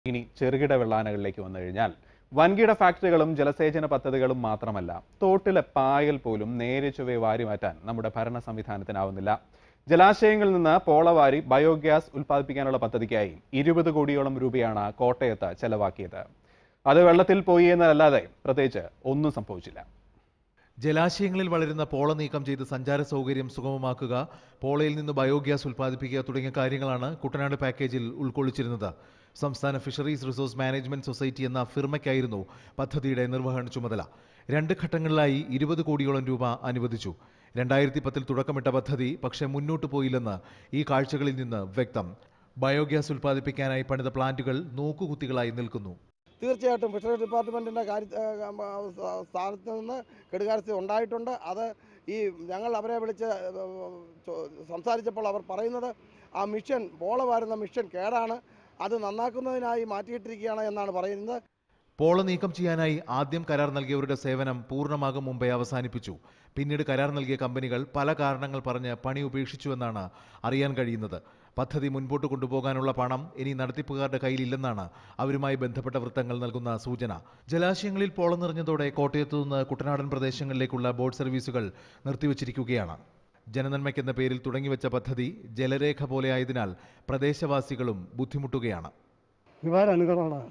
ഇനി ചെറുകിട വെള്ളാനകളിലേക്ക് വന്നു കഴിഞ്ഞാൽ വൻകിട ഫാക്ടറികളും ജലസേചന പദ്ധതികളും മാത്രമല്ല തോട്ടിലെ പായൽ പോലും നേരെ ചൊവ്വെ വാരി മാറ്റാൻ നമ്മുടെ ഭരണ സംവിധാനത്തിനാവുന്നില്ല ജലാശയങ്ങളിൽ നിന്ന് പോളവാരി ബയോഗ്യാസ് ഉൽപ്പാദിപ്പിക്കാനുള്ള പദ്ധതിക്കായി ഇരുപത് കോടിയോളം രൂപയാണ് കോട്ടയത്ത് ചെലവാക്കിയത് അത് വെള്ളത്തിൽ പോയി എന്നതല്ലാതെ പ്രത്യേകിച്ച് ഒന്നും സംഭവിച്ചില്ല ജലാശയങ്ങളിൽ വളരുന്ന പോള നീക്കം ചെയ്ത് സഞ്ചാര സൗകര്യം സുഗമമാക്കുക പോളയിൽ നിന്ന് ബയോഗ്യാസ് ഉൽപ്പാദിപ്പിക്കുക തുടങ്ങിയ കാര്യങ്ങളാണ് കുട്ടനാട് പാക്കേജിൽ ഉൾക്കൊള്ളിച്ചിരുന്നത് സംസ്ഥാന ഫിഷറീസ് റിസോഴ്സ് മാനേജ്മെന്റ് സൊസൈറ്റി എന്ന ഫിർമയ്ക്കായിരുന്നു പദ്ധതിയുടെ നിർവഹണ ചുമതല രണ്ട് ഘട്ടങ്ങളിലായി ഇരുപത് കോടിയോളം രൂപ അനുവദിച്ചു രണ്ടായിരത്തി പത്തിൽ തുടക്കമിട്ട പദ്ധതി പക്ഷേ മുന്നോട്ട് പോയില്ലെന്ന് ഈ കാഴ്ചകളിൽ നിന്ന് വ്യക്തം ബയോഗ്യാസ് ഉൽപ്പാദിപ്പിക്കാനായി പണിത പ്ലാന്റുകൾ നോക്കുകുത്തികളായി നിൽക്കുന്നു തീർച്ചയായിട്ടും ഫിഷറീസ് ഡിപ്പാർട്ട്മെൻറ്റിൻ്റെ കാര്യ സ്ഥാനത്ത് നിന്ന് കെടുകാര്യസ്ഥ ഉണ്ടായിട്ടുണ്ട് അത് ഈ ഞങ്ങൾ അവരെ വിളിച്ച് ചോ- സംസാരിച്ചപ്പോൾ അവർ പറയുന്നത് ആ മിഷൻ പോള വാരുന്ന മിഷൻ കേടാണ് അത് നന്നാക്കുന്നതിനായി മാറ്റിയിട്ടിരിക്കുകയാണ് എന്നാണ് പറയുന്നത് പോള നീക്കം ചെയ്യാനായി ആദ്യം കരാർ നൽകിയവരുടെ സേവനം പൂർണ്ണമാകും മുമ്പേ അവസാനിപ്പിച്ചു പിന്നീട് കരാർ നൽകിയ കമ്പനികൾ പല കാരണങ്ങൾ പറഞ്ഞ് പണി ഉപേക്ഷിച്ചുവെന്നാണ് അറിയാൻ കഴിയുന്നത് പദ്ധതി മുൻപോട്ട് കൊണ്ടുപോകാനുള്ള പണം ഇനി നടത്തിപ്പുകാരുടെ കയ്യിലില്ലെന്നാണ് അവരുമായി ബന്ധപ്പെട്ട വൃത്തങ്ങൾ നൽകുന്ന സൂചന ജലാശയങ്ങളിൽ പോളം നിറഞ്ഞതോടെ കോട്ടയത്തു നിന്ന് കുട്ടനാടൻ പ്രദേശങ്ങളിലേക്കുള്ള ബോട്ട് സർവീസുകൾ നിർത്തിവച്ചിരിക്കുകയാണ് ജനനന്മയ്ക്കെന്ന പേരിൽ തുടങ്ങിവെച്ച പദ്ധതി ജലരേഖ പോലെയായതിനാൽ പ്രദേശവാസികളും ബുദ്ധിമുട്ടുകയാണ് വിവാരണങ്ങളാണ്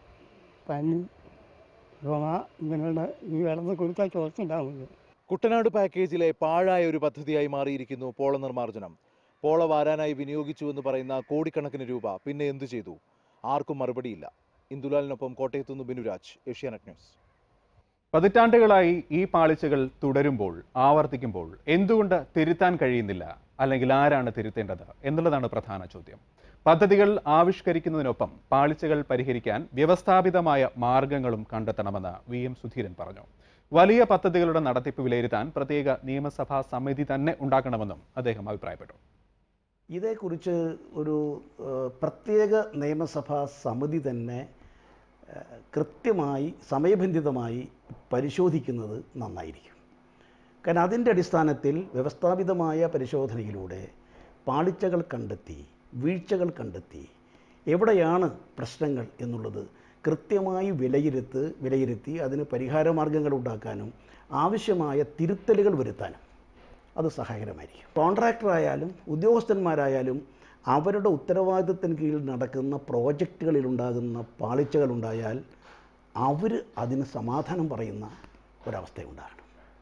പനി ചുമ ഇങ്ങനെയുള്ള ഈ വെള്ളം കൊടുത്താൽ ചോർച്ചുണ്ടാവുന്നത് കുട്ടനാട് പാക്കേജിലെ പാഴായ ഒരു പദ്ധതിയായി മാറിയിരിക്കുന്നു പോള നിർമ്മാർജ്ജനം പോള വാരാനായി വിനിയോഗിച്ചു എന്ന് പറയുന്ന കോടിക്കണക്കിന് രൂപ പിന്നെ എന്തു ചെയ്തു ആർക്കും മറുപടിയില്ല ഇന്ദുലാലിനൊപ്പം കോട്ടയത്തു നിന്ന് ബിനുരാജ് ഏഷ്യാനെറ്റ് ന്യൂസ് പതിറ്റാണ്ടുകളായി ഈ പാളിച്ചകൾ തുടരുമ്പോൾ ആവർത്തിക്കുമ്പോൾ എന്തുകൊണ്ട് തിരുത്താൻ കഴിയുന്നില്ല അല്ലെങ്കിൽ ആരാണ് തിരുത്തേണ്ടത് എന്നുള്ളതാണ് പ്രധാന ചോദ്യം പദ്ധതികൾ ആവിഷ്കരിക്കുന്നതിനൊപ്പം പാളിച്ചകൾ പരിഹരിക്കാൻ വ്യവസ്ഥാപിതമായ മാർഗങ്ങളും കണ്ടെത്തണമെന്ന് വി എം സുധീരൻ പറഞ്ഞു വലിയ പദ്ധതികളുടെ നടത്തിപ്പ് വിലയിരുത്താൻ പ്രത്യേക നിയമസഭാ സമിതി തന്നെ ഉണ്ടാക്കണമെന്നും അദ്ദേഹം അഭിപ്രായപ്പെട്ടു ഇതേക്കുറിച്ച് ഒരു ഏഹ്, പ്രത്യേക നിയമസഭാ സമിതി തന്നെ ഏഹ്, കൃത്യമായി സമയബന്ധിതമായി പരിശോധിക്കുന്നത് നന്നായിരിക്കും കാരണം അതിൻ്റെ അടിസ്ഥാനത്തിൽ വ്യവസ്ഥാപിതമായ പരിശോധനയിലൂടെ പാളിച്ചകൾ കണ്ടെത്തി വീഴ്ചകൾ കണ്ടെത്തി എവിടെയാണ് പ്രശ്നങ്ങൾ എന്നുള്ളത് കൃത്യമായി വിലയിരുത്ത് വിലയിരുത്തി അതിന് പരിഹാര മാർഗങ്ങൾ ഉണ്ടാക്കാനും ആവശ്യമായ തിരുത്തലുകൾ വരുത്താനും അത് സഹായകരമായിരിക്കും കോൺട്രാക്ടർ ആയാലും ഉദ്യോഗസ്ഥന്മാരായാലും അവരുടെ ഉത്തരവാദിത്തത്തിന് കീഴിൽ നടക്കുന്ന പ്രോജക്റ്റുകളിൽ ഉണ്ടാകുന്ന പാളിച്ചകൾ ഉണ്ടായാൽ അവർ അതിന് സമാധാനം പറയുന്ന ഒരവസ്ഥയുണ്ടാകണം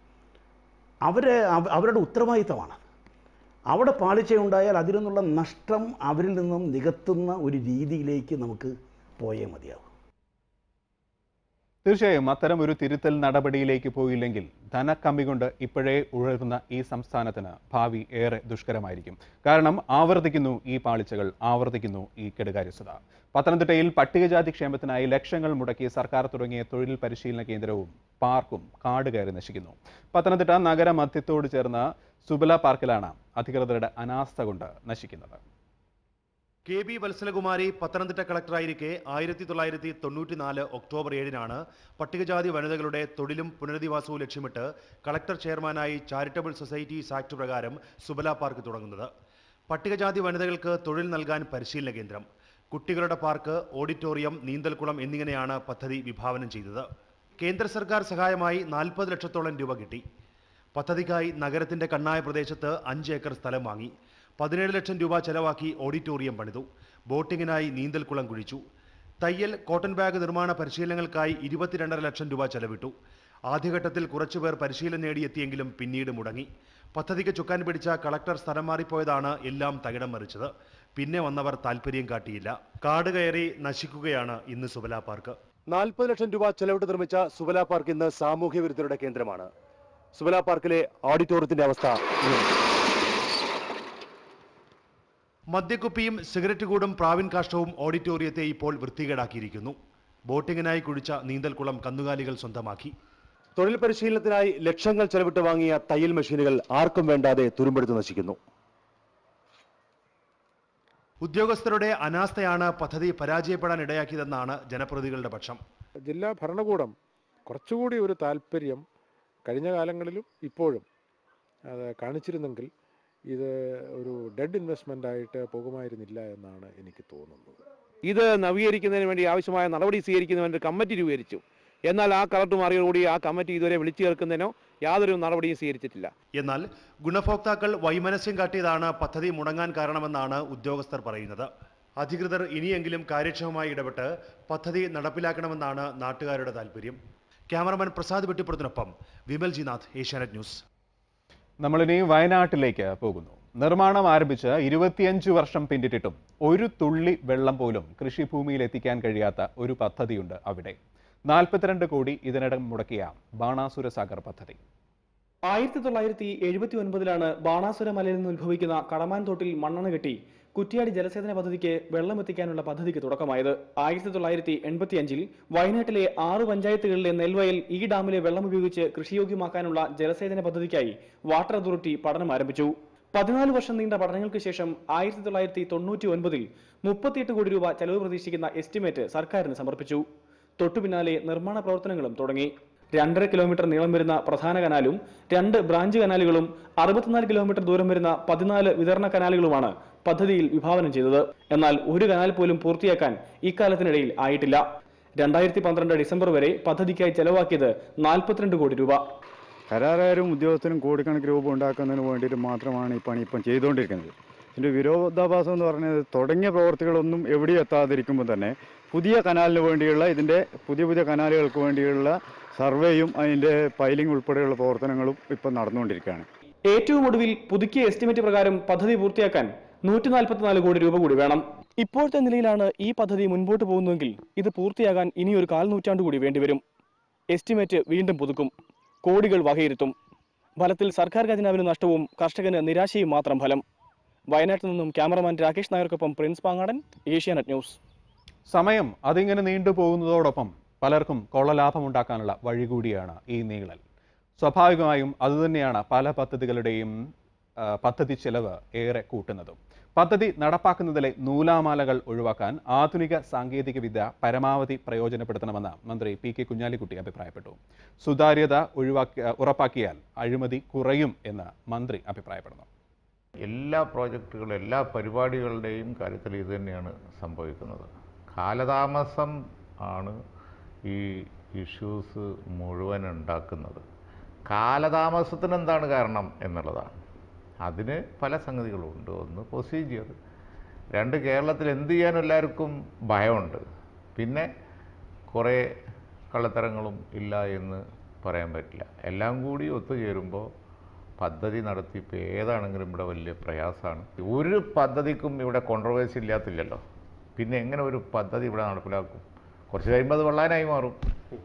അവരെ അവ- അവരുടെ ഉത്തരവാദിത്തമാണ് അവിടെ പാളിച്ചയുണ്ടായാൽ അതിൽ നിന്നുള്ള നഷ്ടം അവരിൽ നിന്നും നികത്തുന്ന ഒരു രീതിയിലേക്ക് നമുക്ക് പോയേ മതിയാവും തീർച്ചയായും അത്തരം ഒരു തിരുത്തൽ നടപടിയിലേക്ക് പോയില്ലെങ്കിൽ ധനക്കമ്മി കൊണ്ട് ഇപ്പോഴേ ഉഴറുന്ന ഈ സംസ്ഥാനത്തിന് ഭാവി ഏറെ ദുഷ്കരമായിരിക്കും കാരണം ആവർത്തിക്കുന്നു ഈ പാളിച്ചകൾ ആവർത്തിക്കുന്നു ഈ കെടുകാര്യസ്ഥത പത്തനംതിട്ടയിൽ പട്ടികജാതി ക്ഷേമത്തിനായി ലക്ഷങ്ങൾ മുടക്കി സർക്കാർ തുടങ്ങിയ തൊഴിൽ പരിശീലന കേന്ദ്രവും പാർക്കും കാട് കയറി നശിക്കുന്നു പത്തനംതിട്ട നഗരമധ്യത്തോട് ചേർന്ന സുബല പാർക്കിലാണ് അധികൃതരുടെ അനാസ്ഥ കൊണ്ട് നശിക്കുന്നത് കെ ബി വത്സലകുമാരി പത്തനംതിട്ട കളക്ടറായിരിക്കെ ആയിരത്തി തൊള്ളായിരത്തി തൊണ്ണൂറ്റിനാല് ഒക്ടോബർ ഏഴിനാണ് പട്ടികജാതി വനിതകളുടെ തൊഴിലും പുനരധിവാസവും ലക്ഷ്യമിട്ട് കളക്ടർ ചെയർമാനായി ചാരിറ്റബിൾ സൊസൈറ്റീസ് ആക്ട് പ്രകാരം സുബല പാർക്ക് തുടങ്ങുന്നത് പട്ടികജാതി വനിതകൾക്ക് തൊഴിൽ നൽകാൻ പരിശീലന കേന്ദ്രം കുട്ടികളുടെ പാർക്ക് ഓഡിറ്റോറിയം നീന്തൽക്കുളം എന്നിങ്ങനെയാണ് പദ്ധതി വിഭാവനം ചെയ്തത് കേന്ദ്ര സർക്കാർ സഹായമായി നാൽപ്പത് ലക്ഷത്തോളം രൂപ കിട്ടി പദ്ധതിക്കായി നഗരത്തിന്റെ കണ്ണായ പ്രദേശത്ത് അഞ്ച് ഏക്കർ സ്ഥലം വാങ്ങി പതിനേഴ് ലക്ഷം രൂപ ചെലവാക്കി ഓഡിറ്റോറിയം പണിതു ബോട്ടിങ്ങിനായി നീന്തൽക്കുളം കുഴിച്ചു തയ്യൽ കോട്ടൺ ബാഗ് നിർമ്മാണ പരിശീലനങ്ങൾക്കായി ഇരുപത്തിരണ്ടര ലക്ഷം രൂപ ചെലവിട്ടു ആദ്യഘട്ടത്തിൽ കുറച്ചുപേർ പരിശീലനം നേടിയെത്തിയെങ്കിലും പിന്നീട് മുടങ്ങി പദ്ധതിക്ക് ചുക്കാൻ പിടിച്ച കളക്ടർ സ്ഥലം മാറിപ്പോയതാണ് എല്ലാം തകിടം മറിച്ചത് പിന്നെ വന്നവർ താല്പര്യം കാട്ടിയില്ല കാട് കയറി നശിക്കുകയാണ് ഇന്ന് സുബല പാർക്ക് നാൽപ്പത് ലക്ഷം രൂപ ചെലവിട്ട് നിർമ്മിച്ച സുബല പാർക്ക് ഇന്ന് സാമൂഹ്യ വിരുദ്ധരുടെ കേന്ദ്രമാണ് സുബല പാർക്കിലെ ഓഡിറ്റോറിയത്തിന്റെ അവസ്ഥ മദ്യക്കുപ്പിയും സിഗരറ്റ് കൂടും പ്രാവിൻ കാഷ്ടവും ഓഡിറ്റോറിയത്തെ ഇപ്പോൾ വൃത്തികേടാക്കിയിരിക്കുന്നു ബോട്ടിങ്ങിനായി കുഴിച്ച നീന്തൽക്കുളം കന്നുകാലികൾ സ്വന്തമാക്കി തൊഴിൽ പരിശീലനത്തിനായി ലക്ഷങ്ങൾ ചെലവിട്ട് വാങ്ങിയ തയ്യൽ മെഷീനുകൾ ആർക്കും വേണ്ടാതെ തുരുമ്പെടുത്ത് നശിക്കുന്നു ഉദ്യോഗസ്ഥരുടെ അനാസ്ഥയാണ് പദ്ധതി പരാജയപ്പെടാൻ ഇടയാക്കിയതെന്നാണ് ജനപ്രതിനിധികളുടെ പക്ഷം ജില്ലാ ഭരണകൂടം കുറച്ചുകൂടി ഒരു താല്പര്യം കഴിഞ്ഞ കാലങ്ങളിലും ഇപ്പോഴും അത് കാണിച്ചിരുന്നെങ്കിൽ ഇത് ഒരു ഡെഡ് ഇൻവെസ്റ്റ്മെൻ്റ് ആയിട്ട് പോകുമായിരുന്നില്ല എന്നാണ് എനിക്ക് തോന്നുന്നത് ഇത് നവീകരിക്കുന്നതിന് വേണ്ടി ആവശ്യമായ നടപടി സ്വീകരിക്കുന്നതിന് വേണ്ടി കമ്മിറ്റി രൂപീകരിച്ചു എന്നാൽ ആ കളക്ടർ മാറിയോടുകൂടി ആ കമ്മിറ്റി ഇതുവരെ വിളിച്ചു ചേർക്കുന്നതിനോ യാതൊരു നടപടിയും സ്വീകരിച്ചിട്ടില്ല എന്നാൽ ഗുണഭോക്താക്കൾ വൈമനസ്യം കാട്ടിയതാണ് പദ്ധതി മുടങ്ങാൻ കാരണമെന്നാണ് ഉദ്യോഗസ്ഥർ പറയുന്നത് അധികൃതർ ഇനിയെങ്കിലും കാര്യക്ഷമമായി ഇടപെട്ട് പദ്ധതി നടപ്പിലാക്കണമെന്നാണ് നാട്ടുകാരുടെ താല്പര്യം ക്യാമറമാൻ പ്രസാദ് വെട്ടിപ്പുറത്തിനൊപ്പം വിമൽ ജിനാഥ് ഏഷ്യാനെറ്റ് ന്യൂസ് നമ്മളിനി വയനാട്ടിലേക്ക് പോകുന്നു നിർമ്മാണം ആരംഭിച്ച് ഇരുപത്തിയഞ്ച് വർഷം പിന്നിട്ടിട്ടും ഒരു തുള്ളി വെള്ളം പോലും കൃഷിഭൂമിയിൽ എത്തിക്കാൻ കഴിയാത്ത ഒരു പദ്ധതിയുണ്ട് അവിടെ നാൽപ്പത്തിരണ്ട് കോടി ഇതിനിടെ മുടക്കിയ ബാണാസുര സാഗർ പദ്ധതി ആയിരത്തി തൊള്ളായിരത്തി എഴുപത്തി ഒൻപതിലാണ് ബാണാസുര മലയിൽ നിന്ന് ഉത്ഭവിക്കുന്ന കടമാൻ തോട്ടിൽ മണ്ണെണ്ണ കെട്ടി കുറ്റ്യാടി ജലസേചന പദ്ധതിക്ക് വെള്ളമെത്തിക്കാനുള്ള പദ്ധതിക്ക് തുടക്കമായത് ആയിരത്തി തൊള്ളായിരത്തി എൺപത്തി അഞ്ചിൽ വയനാട്ടിലെ ആറ് പഞ്ചായത്തുകളിലെ നെൽവയൽ ഈ ഡാമിലെ വെള്ളം ഉപയോഗിച്ച് കൃഷിയോഗ്യമാക്കാനുള്ള ജലസേചന പദ്ധതിക്കായി വാട്ടർ അതോറിറ്റി പഠനം ആരംഭിച്ചു പതിനാല് വർഷം നീണ്ട പഠനങ്ങൾക്ക് ശേഷം ആയിരത്തി തൊള്ളായിരത്തി തൊണ്ണൂറ്റി ഒൻപതിൽ മുപ്പത്തിയെട്ട് കോടി രൂപ ചെലവ് പ്രതീക്ഷിക്കുന്ന എസ്റ്റിമേറ്റ് സർക്കാരിന് സമർപ്പിച്ചു തൊട്ടു പിന്നാലെ നിർമ്മാണ പ്രവർത്തനങ്ങളും തുടങ്ങി രണ്ടര കിലോമീറ്റർ നീളം വരുന്ന പ്രധാന കനാലും രണ്ട് ബ്രാഞ്ച് കനാലുകളും അറുപത്തിനാല് കിലോമീറ്റർ ദൂരം വരുന്ന പതിനാല് വിതരണ കനാലുകളുമാണ് പദ്ധതിയിൽ വിഭാവനം ചെയ്തത് എന്നാൽ ഒരു കനാൽ പോലും പൂർത്തിയാക്കാൻ ഇക്കാലത്തിനിടയിൽ ആയിട്ടില്ല രണ്ടായിരത്തി പന്ത്രണ്ട് ഡിസംബർ വരെ പദ്ധതിക്കായി ചെലവാക്കിയത് നാൽപ്പത്തിരണ്ട് കോടി രൂപ കരാറുകാരും ഉദ്യോഗസ്ഥരും കോടിക്കണക്കിന് രൂപ ഉണ്ടാക്കുന്നതിന് വേണ്ടിയിട്ട് മാത്രമാണ് ഈ പണി ഇപ്പം ചെയ്തുകൊണ്ടിരിക്കുന്നത് ഇതിൻ്റെ വിരോധാഭാസം എന്ന് പറഞ്ഞത് തുടങ്ങിയ പ്രവർത്തികളൊന്നും എവിടെയും എത്താതിരിക്കുമ്പോൾ തന്നെ പുതിയ കനാലിന് വേണ്ടിയുള്ള ഇതിൻ്റെ പുതിയ പുതിയ കനാലുകൾക്ക് വേണ്ടിയുള്ള സർവേയും അതിൻ്റെ പൈലിംഗ് ഉൾപ്പെടെയുള്ള പ്രവർത്തനങ്ങളും ഇപ്പം നടന്നുകൊണ്ടിരിക്കുകയാണ് ഏറ്റവും ഒടുവിൽ പുതുക്കിയ എസ്റ്റിമേറ്റ് പ്രകാരം പദ്ധതി പൂർത്തിയാക്കാൻ നൂറ്റി നാൽപ്പത്തിനാല് കോടി രൂപ കൂടി വേണം ഇപ്പോഴത്തെ നിലയിലാണ് ഈ പദ്ധതി മുൻപോട്ട് പോകുന്നതെങ്കിൽ ഇത് പൂർത്തിയാകാൻ ഇനിയൊരു കാൽ നൂറ്റാണ്ട് കൂടി വേണ്ടിവരും എസ്റ്റിമേറ്റ് വീണ്ടും പുതുക്കും കോടികൾ വകയിരുത്തും ഫലത്തിൽ സർക്കാർ ഖജനാവിന് നഷ്ടവും കർഷകന് നിരാശയും മാത്രം ഫലം വയനാട്ടിൽ നിന്നും ക്യാമറമാൻ രാകേഷ് നായർക്കൊപ്പം പ്രിൻസ് പാങ്ങാടൻ ഏഷ്യാനെറ്റ് ന്യൂസ് സമയം അതിങ്ങനെ നീണ്ടുപോകുന്നതോടൊപ്പം പലർക്കും കൊള്ളലാഭമുണ്ടാക്കാനുള്ള വഴി കൂടിയാണ് ഈ നീളൽ സ്വാഭാവികമായും അതുതന്നെയാണ് പല പദ്ധതികളുടെയും ആ, പദ്ധതി ചെലവ് ഏറെ കൂട്ടുന്നതും പദ്ധതി നടപ്പാക്കുന്നതിലെ നൂലാമാലകൾ ഒഴിവാക്കാൻ ആധുനിക സാങ്കേതിക വിദ്യ പരമാവധി പ്രയോജനപ്പെടുത്തണമെന്ന് മന്ത്രി പി കെ കുഞ്ഞാലിക്കുട്ടി അഭിപ്രായപ്പെട്ടു സുതാര്യത ഒഴിവാക്കി ഉറപ്പാക്കിയാൽ അഴിമതി കുറയും എന്ന് മന്ത്രി അഭിപ്രായപ്പെടുന്നു എല്ലാ പ്രോജക്റ്റുകളും എല്ലാ പരിപാടികളുടെയും കാര്യത്തിൽ ഇത് തന്നെയാണ് സംഭവിക്കുന്നത് കാലതാമസം ആണ് ഈ ഇഷ്യൂസ് മുഴുവൻ ഉണ്ടാക്കുന്നത് കാലതാമസത്തിന് എന്താണ് കാരണം എന്നുള്ളതാണ് അതിന് പല സംഗതികളുണ്ട് ഒന്ന് പ്രൊസീജിയർ രണ്ട് കേരളത്തിൽ എന്ത് ചെയ്യാനും എല്ലാവർക്കും ഭയമുണ്ട് പിന്നെ കുറേ കള്ളത്തരങ്ങളും ഇല്ല എന്ന് പറയാൻ പറ്റില്ല എല്ലാം കൂടി ഒത്തുചേരുമ്പോൾ പദ്ധതി നടത്തി ഇപ്പോൾ ഏതാണെങ്കിലും ഇവിടെ വലിയ പ്രയാസമാണ് ഒരു പദ്ധതിക്കും ഇവിടെ കോൺട്രവേഴ്സി ഇല്ലാത്തില്ലല്ലോ പിന്നെ എങ്ങനെ ഒരു പദ്ധതി ഇവിടെ നടപ്പിലാക്കും കുറച്ച് കഴിയുമ്പോൾ അത് വെള്ളാനായി മാറും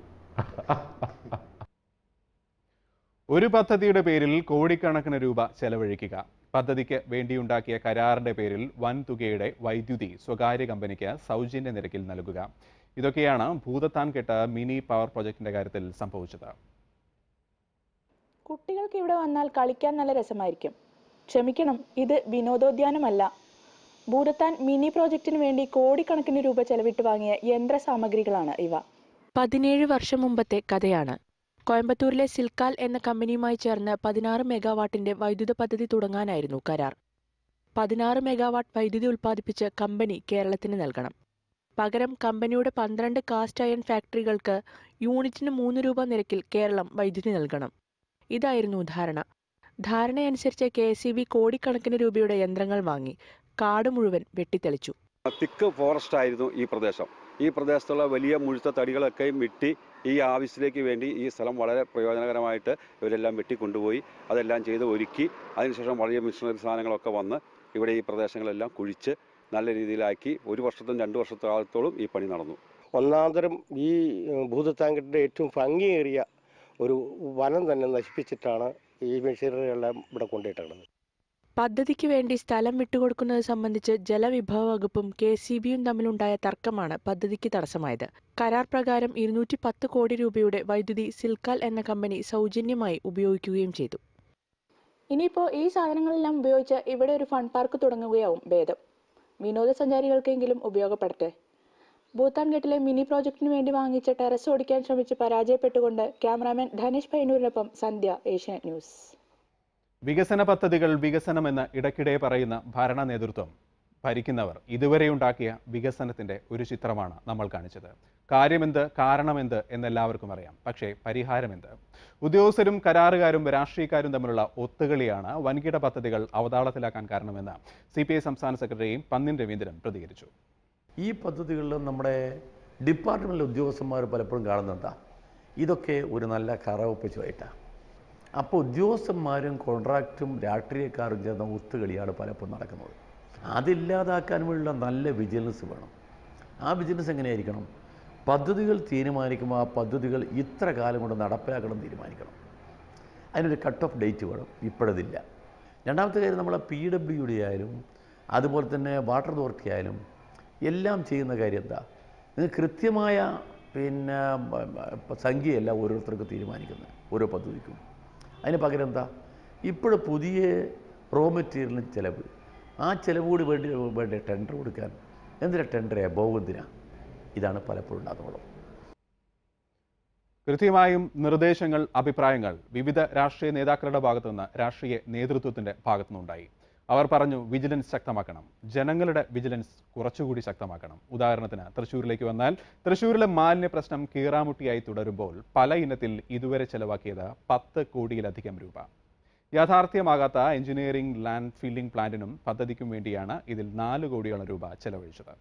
ഒരു പദ്ധതിയുടെ പേരിൽ കോടിക്കണക്കിന് രൂപ ചെലവഴിക്കുക പദ്ധതിക്ക് വേണ്ടിയുണ്ടാക്കിയ കരാറിന്റെ പേരിൽ വൻ തുകയുടെ വൈദ്യുതി സ്വകാര്യ കമ്പനിക്ക് സൗജന്യ നിരക്കിൽ നൽകുക ഇതൊക്കെയാണ് ഭൂതത്താൻ കെട്ട മിനി പവർ പ്രൊജക്ടിന്റെ കാര്യത്തിൽ സംഭവിച്ചത് കുട്ടികൾക്ക് ഇവിടെ വന്നാൽ കളിക്കാൻ നല്ല രസമായിരിക്കും ക്ഷമിക്കണം ഇത് വിനോദോദ്യാനമല്ല ഭൂതത്താൻ മിനി പ്രോജക്റ്റിന് വേണ്ടി കോടിക്കണക്കിന് രൂപ ചെലവിട്ട് വാങ്ങിയ യന്ത്ര സാമഗ്രികളാണ് ഇവ പതിനേഴ് വർഷം മുമ്പത്തെ കഥയാണ് കോയമ്പത്തൂരിലെ സിൽക്കാൽ എന്ന കമ്പനിയുമായി ചേർന്ന് പതിനാറ് മെഗാവാട്ടിന്റെ വൈദ്യുത പദ്ധതി തുടങ്ങാനായിരുന്നു കരാർ പതിനാറ് മെഗാവാട്ട് വൈദ്യുതി ഉൽപ്പാദിപ്പിച്ച് കമ്പനി കേരളത്തിന് നൽകണം പകരം കമ്പനിയുടെ പന്ത്രണ്ട് കാസ്റ്റ് അയൺ ഫാക്ടറികൾക്ക് യൂണിറ്റിന് മൂന്ന് രൂപ നിരക്കിൽ കേരളം വൈദ്യുതി നൽകണം ഇതായിരുന്നു ധാരണ ധാരണയനുസരിച്ച് കെ എസ് ഇ ബി കോടിക്കണക്കിന് രൂപയുടെ യന്ത്രങ്ങൾ വാങ്ങി കാട് മുഴുവൻ വെട്ടിത്തെളിച്ചു തിക്ക് ഫോറസ്റ്റ് ആയിരുന്നു ഈ പ്രദേശം ഈ പ്രദേശത്തുള്ള വലിയ മുഴുത്ത തടികളൊക്കെ വെട്ടി ഈ ആവശ്യത്തിലേക്ക് വേണ്ടി ഈ സ്ഥലം വളരെ പ്രയോജനകരമായിട്ട് ഇവരെല്ലാം വെട്ടിക്കൊണ്ടുപോയി അതെല്ലാം ചെയ്ത് ഒരുക്കി അതിനുശേഷം വലിയ മിഷണറി സാധനങ്ങളൊക്കെ വന്ന് ഇവിടെ ഈ പ്രദേശങ്ങളെല്ലാം കുഴിച്ച് നല്ല രീതിയിലാക്കി ഒരു വർഷത്തും രണ്ട് വർഷത്തോളത്തോളം ഈ പണി നടന്നു ഒന്നാന്തരം ഈ ഭൂതത്താങ്കിൻ്റെ ഏറ്റവും ഭംഗിയേറിയ ഒരു വനം തന്നെ നശിപ്പിച്ചിട്ടാണ് ഈ മെഷീനറികളെല്ലാം ഇവിടെ കൊണ്ടിട്ടുള്ളത് പദ്ധതിക്ക് വേണ്ടി സ്ഥലം വിട്ടുകൊടുക്കുന്നത് സംബന്ധിച്ച് ജലവിഭവ വകുപ്പും കെ സി ബിയും തമ്മിലുണ്ടായ തർക്കമാണ് പദ്ധതിക്ക് തടസ്സമായത് കരാർ പ്രകാരം ഇരുന്നൂറ്റി പത്ത് കോടി രൂപയുടെ വൈദ്യുതി സിൽക്കാൽ എന്ന കമ്പനി സൗജന്യമായി ഉപയോഗിക്കുകയും ചെയ്തു ഇനിയിപ്പോൾ ഈ സാധനങ്ങളെല്ലാം ഉപയോഗിച്ച് ഇവിടെ ഒരു ഫൺ പാർക്ക് തുടങ്ങുകയാവും ഭേദം വിനോദസഞ്ചാരികൾക്കെങ്കിലും ഉപയോഗപ്പെടട്ടെ ഭൂത്താൻഘട്ടിലെ മിനി പ്രോജക്റ്റിന് വേണ്ടി വാങ്ങിച്ച ടെറസ് ഓടിക്കാൻ ശ്രമിച്ച് പരാജയപ്പെട്ടുകൊണ്ട് ക്യാമറാമാൻ ധനേഷ് പൈനൂരിനൊപ്പം സന്ധ്യ ഏഷ്യാനെറ്റ് ന്യൂസ് വികസന പദ്ധതികൾ വികസനമെന്ന് ഇടയ്ക്കിടെ പറയുന്ന ഭരണ നേതൃത്വം ഭരിക്കുന്നവർ ഇതുവരെ ഉണ്ടാക്കിയ വികസനത്തിന്റെ ഒരു ചിത്രമാണ് നമ്മൾ കാണിച്ചത് കാര്യമെന്ത് കാരണമെന്ത് എന്നെല്ലാവർക്കും അറിയാം പക്ഷേ പരിഹാരമെന്ത് ഉദ്യോഗസ്ഥരും കരാറുകാരും രാഷ്ട്രീയക്കാരും തമ്മിലുള്ള ഒത്തുകളിയാണ് വൻകിട പദ്ധതികൾ അവതാളത്തിലാക്കാൻ കാരണമെന്ന് സി പി ഐ സംസ്ഥാന സെക്രട്ടറി പന്നിൻ രവീന്ദ്രൻ പ്രതികരിച്ചു ഈ പദ്ധതികളിൽ നമ്മുടെ ഡിപ്പാർട്ട്മെൻറ്റിലെ ഉദ്യോഗസ്ഥന്മാർ പലപ്പോഴും കാണുന്നത് എന്താ ഇതൊക്കെ ഒരു നല്ല കറവപ്പിച്ചുമായിട്ടാണ് അപ്പോൾ ഉദ്യോഗസ്ഥന്മാരും കോൺട്രാക്റ്റും രാഷ്ട്രീയക്കാരും ചേർന്ന ഒത്തുകളിയാണ് പലപ്പോഴും നടക്കുന്നത് അതില്ലാതാക്കാൻ വേണ്ടിയുള്ള നല്ല വിജിലൻസ് വേണം ആ വിജിലൻസ് എങ്ങനെയായിരിക്കണം പദ്ധതികൾ തീരുമാനിക്കുമ്പോൾ ആ പദ്ധതികൾ ഇത്ര കാലം കൊണ്ട് നടപ്പിലാക്കണം എന്ന് തീരുമാനിക്കണം അതിനൊരു കട്ട് ഓഫ് ഡേറ്റ് വേണം ഇപ്പോഴതില്ല രണ്ടാമത്തെ കാര്യം നമ്മളെ പി ഡബ്ല്യു ഡി ആയാലും അതുപോലെ തന്നെ വാട്ടർ അതോറിറ്റി ആയാലും എല്ലാം ചെയ്യുന്ന കാര്യം എന്താ ഇത് കൃത്യമായ പിന്നെ ബ- ബ- സംഖ്യയല്ല ഓരോരുത്തർക്ക് തീരുമാനിക്കുന്നത് ഓരോ പദ്ധതിക്കും അതിന് പകരം എന്താ ഇപ്പോൾ പുതിയ റോ മെറ്റീരിയലിന് ചിലവ് ആ ചിലവ് കൂടി വേണ്ടി വേണ്ട ടെൻഡർ കൊടുക്കാൻ എന്തിനാ ടെൻഡർ എബോവ് എന്തിനാ ഇതാണ് പലപ്പോഴും ഉണ്ടാകുന്നത് കൃത്യമായും നിർദ്ദേശങ്ങൾ അഭിപ്രായങ്ങൾ വിവിധ രാഷ്ട്രീയ നേതാക്കളുടെ ഭാഗത്തുനിന്ന് രാഷ്ട്രീയ നേതൃത്വത്തിന്റെ ഭാഗത്തുനിന്നുണ്ടായി അവർ പറഞ്ഞു വിജിലൻസ് ശക്തമാക്കണം ജനങ്ങളുടെ വിജിലൻസ് കുറച്ചുകൂടി ശക്തമാക്കണം ഉദാഹരണത്തിന് തൃശ്ശൂരിലേക്ക് വന്നാൽ തൃശ്ശൂരിലെ മാലിന്യ പ്രശ്നം കീറാമുട്ടിയായി തുടരുമ്പോൾ പല ഇനത്തിൽ ഇതുവരെ ചെലവാക്കിയത് പത്ത് കോടിയിലധികം രൂപ യാഥാർത്ഥ്യമാകാത്ത എഞ്ചിനീയറിംഗ് ലാൻഡ് ഫില്ലിംഗ് പ്ലാന്റിനും പദ്ധതിക്കും വേണ്ടിയാണ് ഇതിൽ നാല് കോടിയോളം രൂപ ചെലവഴിച്ചത്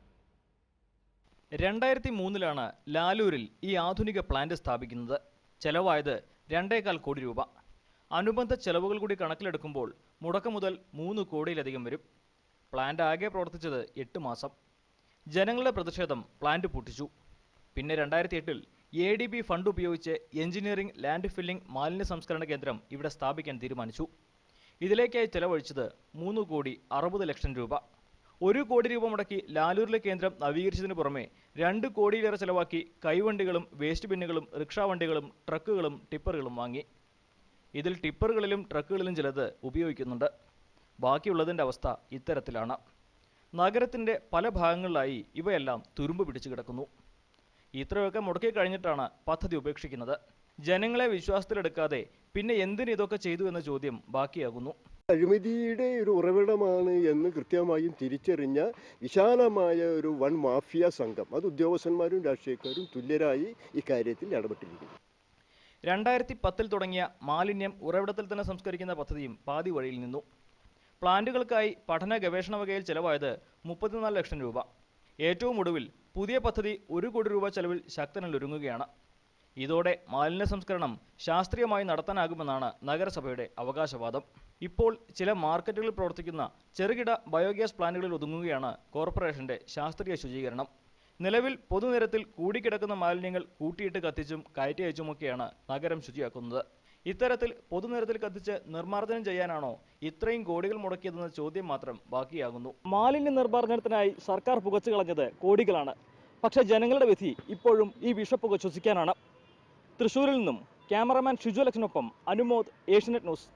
രണ്ടായിരത്തി മൂന്നിലാണ് ലാലൂരിൽ ഈ ആധുനിക പ്ലാന്റ് സ്ഥാപിക്കുന്നത് ചെലവായത് രണ്ടേകാൽ കോടി രൂപ അനുബന്ധ ചെലവുകൾ കൂടി കണക്കിലെടുക്കുമ്പോൾ മുടക്കം മുതൽ മൂന്ന് കോടിയിലധികം വരും പ്ലാന്റ് ആകെ പ്രവർത്തിച്ചത് എട്ട് മാസം ജനങ്ങളുടെ പ്രതിഷേധം പ്ലാന്റ് പൂട്ടിച്ചു പിന്നെ രണ്ടായിരത്തി എട്ടിൽ എ ഡി ബി ഫണ്ട് ഉപയോഗിച്ച് എഞ്ചിനീയറിംഗ് ലാൻഡ് ഫില്ലിംഗ് മാലിന്യ സംസ്കരണ കേന്ദ്രം ഇവിടെ സ്ഥാപിക്കാൻ തീരുമാനിച്ചു ഇതിലേക്കായി ചെലവഴിച്ചത് മൂന്ന് കോടി അറുപത് ലക്ഷം രൂപ ഒരു കോടി രൂപ മുടക്കി ലാലൂരിലെ കേന്ദ്രം നവീകരിച്ചതിന് പുറമെ രണ്ട് കോടിയിലേറെ ചെലവാക്കി കൈവണ്ടികളും വേസ്റ്റ് ബിന്നുകളും റിക്ഷാ വണ്ടികളും ട്രക്കുകളും ടിപ്പറുകളും വാങ്ങി ഇതിൽ ടിപ്പറുകളിലും ട്രക്കുകളിലും ചിലത് ഉപയോഗിക്കുന്നുണ്ട് ബാക്കിയുള്ളതിൻ്റെ അവസ്ഥ ഇത്തരത്തിലാണ് നഗരത്തിൻ്റെ പല ഭാഗങ്ങളിലായി ഇവയെല്ലാം തുരുമ്പ് പിടിച്ചു കിടക്കുന്നു ഇത്രയൊക്കെ മുടക്കി കഴിഞ്ഞിട്ടാണ് പദ്ധതി ഉപേക്ഷിക്കുന്നത് ജനങ്ങളെ വിശ്വാസത്തിലെടുക്കാതെ പിന്നെ എന്തിന് ഇതൊക്കെ ചെയ്തു എന്ന ചോദ്യം ബാക്കിയാകുന്നു അഴിമതിയുടെ ഒരു ഉറവിടമാണ് എന്ന് കൃത്യമായും തിരിച്ചറിഞ്ഞ വിശാലമായ ഒരു വൻ മാഫിയ സംഘം അത് ഉദ്യോഗസ്ഥന്മാരും രാഷ്ട്രീയക്കാരും തുല്യരായി ഇക്കാര്യത്തിൽ ഇടപെട്ടിരിക്കുന്നു രണ്ടായിരത്തി പത്തിൽ തുടങ്ങിയ മാലിന്യം ഉറവിടത്തിൽ തന്നെ സംസ്കരിക്കുന്ന പദ്ധതിയും പാതി വഴിയിൽ നിന്നു പ്ലാന്റുകൾക്കായി പഠന ഗവേഷണ വകയിൽ ചെലവായത് മുപ്പത്തിനാല് ലക്ഷം രൂപ ഏറ്റവും ഒടുവിൽ പുതിയ പദ്ധതി ഒരു കോടി രൂപ ചെലവിൽ ശക്തനിൽ ഒരുങ്ങുകയാണ് ഇതോടെ മാലിന്യ സംസ്കരണം ശാസ്ത്രീയമായി നടത്താനാകുമെന്നാണ് നഗരസഭയുടെ അവകാശവാദം ഇപ്പോൾ ചില മാർക്കറ്റുകളിൽ പ്രവർത്തിക്കുന്ന ചെറുകിട ബയോഗ്യാസ് പ്ലാന്റുകളിൽ ഒതുങ്ങുകയാണ് കോർപ്പറേഷന്റെ ശാസ്ത്രീയ ശുചീകരണം നിലവിൽ പൊതുനിരത്തിൽ കൂടിക്കിടക്കുന്ന മാലിന്യങ്ങൾ കൂട്ടിയിട്ട് കത്തിച്ചും കയറ്റി അയച്ചുമൊക്കെയാണ് നഗരം ശുചിയാക്കുന്നത് ഇത്തരത്തിൽ പൊതുനിരത്തിൽ കത്തിച്ച് നിർമ്മാർജ്ജനം ചെയ്യാനാണോ ഇത്രയും കോടികൾ മുടക്കിയതെന്ന ചോദ്യം മാത്രം ബാക്കിയാകുന്നു മാലിന്യ നിർമ്മാർജ്ജനത്തിനായി സർക്കാർ പുകച്ചു കളഞ്ഞത് കോടികളാണ് പക്ഷേ ജനങ്ങളുടെ വിധി ഇപ്പോഴും ഈ വിഷപ്പുക ശ്വസിക്കാനാണ് തൃശൂരിൽ നിന്നും ക്യാമറമാൻ ഷിജു ലക്ഷനൊപ്പം അനുമോദ് ഏഷ്യനെറ്റ് ന്യൂസ്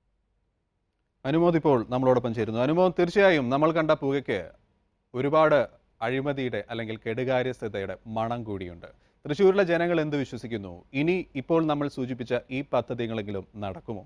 അനുമോദ് ഇപ്പോൾ നമ്മളോടൊപ്പം ചേരുന്നു അനുമോദ് തീർച്ചയായും നമ്മൾ കണ്ട പുകയ്ക്ക് ഒരുപാട് അഴിമതിയുടെ അല്ലെങ്കിൽ കെടുകാര്യസ്ഥതയുടെ മണം കൂടിയുണ്ട് തൃശ്ശൂരിലെ ജനങ്ങൾ എന്ത് വിശ്വസിക്കുന്നു ഇനി ഇപ്പോൾ നമ്മൾ സൂചിപ്പിച്ച ഈ പദ്ധതികളെങ്കിലും നടക്കുമോ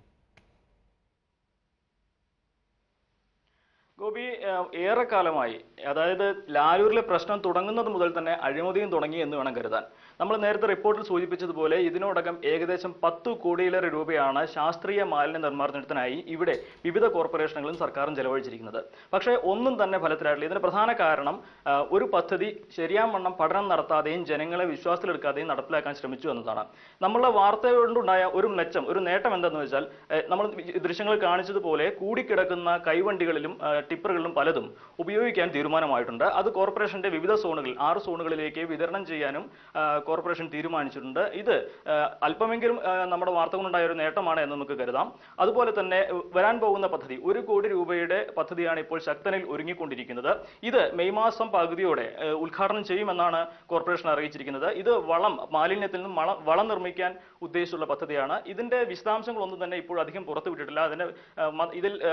ഗോപി ഏഹ്, ഏറെക്കാലമായി അതായത് ലാലൂരിലെ പ്രശ്നം തുടങ്ങുന്നത് മുതൽ തന്നെ അഴിമതിയും തുടങ്ങി എന്ന് വേണം കരുതാൻ നമ്മൾ നേരത്തെ റിപ്പോർട്ടിൽ സൂചിപ്പിച്ചതുപോലെ ഇതിനോടകം ഏകദേശം പത്ത് കോടിയിലേറെ രൂപയാണ് ശാസ്ത്രീയ മാലിന്യ നിർമ്മാർജ്ജനത്തിനായി ഇവിടെ വിവിധ കോർപ്പറേഷനുകളും സർക്കാരും ചെലവഴിച്ചിരിക്കുന്നത് പക്ഷേ ഒന്നും തന്നെ ഫലത്തിലായിട്ടില്ല ഇതിന് പ്രധാന കാരണം ആ, ഒരു പദ്ധതി ശരിയാവണ്ണം പഠനം നടത്താതെയും ജനങ്ങളെ വിശ്വാസത്തിലെടുക്കാതെയും നടപ്പിലാക്കാൻ ശ്രമിച്ചു എന്നതാണ് നമ്മളുടെ വാർത്ത കൊണ്ടുണ്ടായ ഒരു മെച്ചം ഒരു നേട്ടം എന്തെന്ന് വെച്ചാൽ ഏഹ്, നമ്മൾ ഈ ദൃശ്യങ്ങൾ കാണിച്ചതുപോലെ കൂടിക്കിടക്കുന്ന കൈവണ്ടികളിലും ആ, ടിപ്പറുകളിലും പലതും ഉപയോഗിക്കാൻ തീരുമാനമായിട്ടുണ്ട് അത് കോർപ്പറേഷന്റെ വിവിധ സോണുകളിൽ ആറ് സോണുകളിലേക്ക് വിതരണം ചെയ്യാനും ആ, കോർപ്പറേഷൻ തീരുമാനിച്ചിട്ടുണ്ട് ഇത് ആ, അല്പമെങ്കിലും ആ, നമ്മുടെ വാർത്ത കൊണ്ടുണ്ടായ ഒരു നേട്ടമാണ് എന്ന് നമുക്ക് കരുതാം അതുപോലെ തന്നെ ഉ- വരാൻ പോകുന്ന പദ്ധതി ഒരു കോടി രൂപയുടെ പദ്ധതിയാണ് ഇപ്പോൾ ശക്തനിൽ ഒരുങ്ങിക്കൊണ്ടിരിക്കുന്നത് ഇത് മെയ് മാസം പകുതിയോടെ ആ, ഉദ്ഘാടനം ചെയ്യുമെന്നാണ് കോർപ്പറേഷൻ അറിയിച്ചിരിക്കുന്നത് ഇത് വളം മാലിന്യത്തിൽ നിന്നും വളം വളം നിർമ്മിക്കാൻ ഉദ്ദേശിച്ചുള്ള പദ്ധതിയാണ് ഇതിന്റെ വിശദാംശങ്ങളൊന്നും തന്നെ ഇപ്പോൾ അധികം പുറത്തുവിട്ടിട്ടില്ല അതിന് ആ, മ- ഇതിൽ ആ,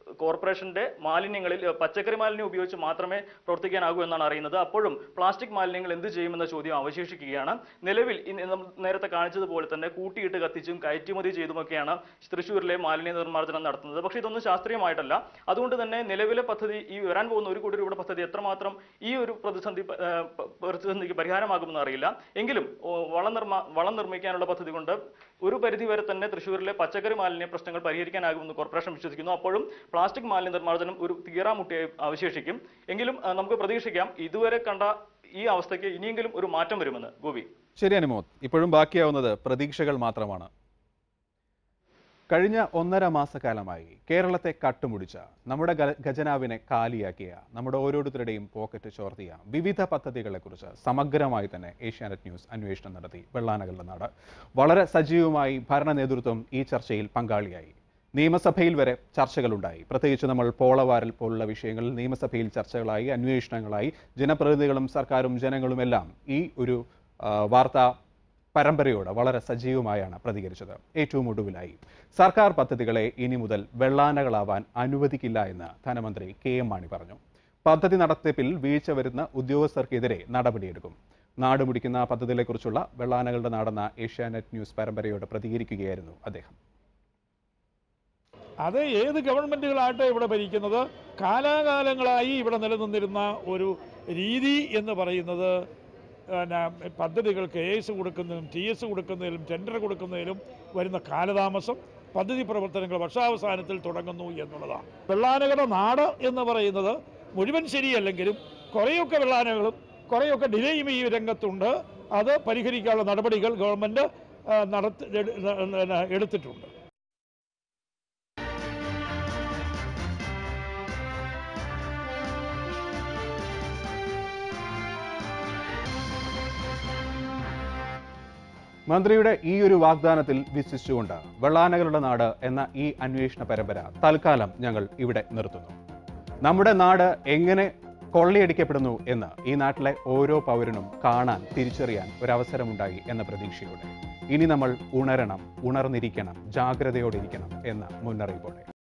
കോർപ്പറേഷന്റെ മാലിന്യങ്ങളിൽ ഏഹ്, പച്ചക്കറി മാലിന്യം ഉപയോഗിച്ച് മാത്രമേ പ്രവർത്തിക്കാനാകൂ എന്നാണ് അറിയുന്നത് അപ്പോഴും പ്ലാസ്റ്റിക് മാലിന്യങ്ങൾ എന്ത് ചെയ്യുമെന്ന ചോദ്യം അവശേഷിക്കുകയാണ് നിലവിൽ ഇന്ന് നമ്മൾ നേരത്തെ കാണിച്ചതുപോലെ തന്നെ കൂട്ടിയിട്ട് കത്തിച്ചും കയറ്റുമതി ചെയ്തുമൊക്കെയാണ് തൃശ്ശൂരിലെ മാലിന്യ നിർമ്മാർജ്ജനം നടത്തുന്നത് പക്ഷേ ഇതൊന്നും ശാസ്ത്രീയമായിട്ടല്ല അതുകൊണ്ട് തന്നെ നിലവിലെ പദ്ധതി ഈ വരാൻ പോകുന്ന ഒരു കോടി രൂപയുടെ പദ്ധതി എത്രമാത്രം ഈ ഒരു പ്രതിസന്ധി പ- ഏഹ് പ- പ്രതിസന്ധിക്ക് പരിഹാരമാകുമെന്ന് അറിയില്ല എങ്കിലും ഓ, വളം നിർമ്മാ വളം നിർമ്മിക്കാനുള്ള പദ്ധതി കൊണ്ട് ഒരു പരിധി വരെ തന്നെ തൃശ്ശൂരിലെ പച്ചക്കറി മാലിന്യ പ്രശ്നങ്ങൾ പരിഹരിക്കാനാകുമെന്ന് കോർപ്പറേഷൻ വിശ്വസിക്കുന്നു അപ്പോഴും പ്ലാസ്റ്റിക് മാലിന്യ നിർമ്മാർജ്ജനം ഒരു തീറാമുട്ടിയായി അവശേഷിക്കും എങ്കിലും ആ, നമുക്ക് പ്രതീക്ഷിക്കാം ഇതുവരെ കണ്ട ഈ അവസ്ഥയ്ക്ക് ഇനിയെങ്കിലും ഒരു മാറ്റം വരുമെന്ന് ഗോപി ശരി അനുമോദ് ഇപ്പോഴും ബാക്കിയാവുന്നത് പ്രതീക്ഷകൾ മാത്രമാണ് കഴിഞ്ഞ ഒന്നര മാസക്കാലമായി കേരളത്തെ കട്ടുമുടിച്ച നമ്മുടെ ഗ- ഖജനാവിനെ കാലിയാക്കിയ നമ്മുടെ ഓരോരുത്തരുടെയും പോക്കറ്റ് ചോർത്തിയ വിവിധ പദ്ധതികളെക്കുറിച്ച് സമഗ്രമായി തന്നെ ഏഷ്യാനെറ്റ് ന്യൂസ് അന്വേഷണം നടത്തി വെള്ളാനകളുടെ നാട് വളരെ സജീവമായി ഭരണ നേതൃത്വം ഈ ചർച്ചയിൽ പങ്കാളിയായി നിയമസഭയിൽ വരെ ചർച്ചകളുണ്ടായി പ്രത്യേകിച്ച് നമ്മൾ പോളവാരൽ പോലുള്ള വിഷയങ്ങളിൽ നിയമസഭയിൽ ചർച്ചകളായി അന്വേഷണങ്ങളായി ജനപ്രതിനിധികളും സർക്കാരും ജനങ്ങളുമെല്ലാം ഈ ഒരു ആ, വാർത്താ പരമ്പരയോട് വളരെ സജീവമായാണ് പ്രതികരിച്ചത് ഏറ്റവും ഒടുവിലായി സർക്കാർ പദ്ധതികളെ ഇനി മുതൽ വെള്ളാനകളാവാൻ അനുവദിക്കില്ല എന്ന് ധനമന്ത്രി കെ എം മാണി പറഞ്ഞു പദ്ധതി നടത്തിപ്പിൽ വീഴ്ച വരുന്ന ഉദ്യോഗസ്ഥർക്കെതിരെ നടപടിയെടുക്കും നാട് മുടിക്കുന്ന പദ്ധതികളെക്കുറിച്ചുള്ള വെള്ളാനകളുടെ നാടെന്ന ഏഷ്യാനെറ്റ് ന്യൂസ് പരമ്പരയോട് പ്രതികരിക്കുകയായിരുന്നു അദ്ദേഹം അത് ഏത് ഗവൺമെൻറ്റുകളാകട്ടെ ഇവിടെ ഭരിക്കുന്നത് കാലാകാലങ്ങളായി ഇവിടെ നിലനിന്നിരുന്ന ഒരു രീതി എന്ന് പറയുന്നത് പിന്നെ പദ്ധതികൾക്ക് എ എസ് കൊടുക്കുന്നതിലും ടി എസ് കൊടുക്കുന്നതിലും ടെൻഡർ കൊടുക്കുന്നതിലും വരുന്ന കാലതാമസം പദ്ധതി പ്രവർത്തനങ്ങൾ വർഷാവസാനത്തിൽ തുടങ്ങുന്നു എന്നുള്ളതാണ് വെള്ളാനകളുടെ നാട് എന്ന് പറയുന്നത് മുഴുവൻ ശരിയല്ലെങ്കിലും കുറേയൊക്കെ വെള്ളാനകളും കുറേയൊക്കെ ഡിലേയും ഈ രംഗത്തുണ്ട് അത് പരിഹരിക്കാനുള്ള നടപടികൾ ഗവൺമെൻറ് നടത്തി എടുത്തിട്ടുണ്ട് മന്ത്രിയുടെ ഈ ഒരു വാഗ്ദാനത്തിൽ വിശ്വസിച്ചുകൊണ്ട് വെള്ളാനകളുടെ നാട് എന്ന ഈ അന്വേഷണ പരമ്പര തൽക്കാലം ഞങ്ങൾ ഇവിടെ നിർത്തുന്നു നമ്മുടെ നാട് എങ്ങനെ കൊള്ളയടിക്കപ്പെടുന്നു എന്ന് ഈ നാട്ടിലെ ഓരോ പൗരനും കാണാൻ തിരിച്ചറിയാൻ ഒരവസരമുണ്ടായി എന്ന പ്രതീക്ഷയോടെ ഇനി നമ്മൾ ഉണരണം ഉണർന്നിരിക്കണം ജാഗ്രതയോടെ ഇരിക്കണം എന്ന മുന്നറിയിപ്പോടെ